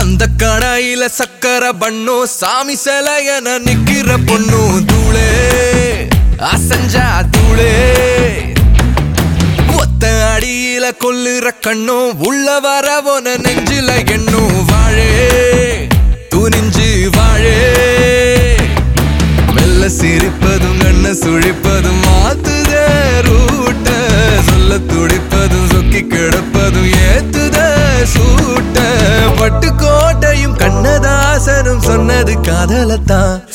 சந்த கடாயில சக்கர பண்ணோ சாமி சிலையன நிக்கிற பொண்ணு தூளே அசஞ்சா தூளே ஒத்த அடியில கொல்லுற கண்ணும் உள்ள வரவோன நெஞ்சில எண்ணும் வாழே துணிஞ்சு வாழே மெல்ல சிரிப்பதும் கண்ண சுழிப்பதும் மாத்துத ரூட்ட சொல்ல துடிப்பதும் சொக்கி கிடப்பதும் ஏத்துத சூட்ட பட்டு கோட்டையும் கண்ணதாசனும் சொன்னது காதலத்தான்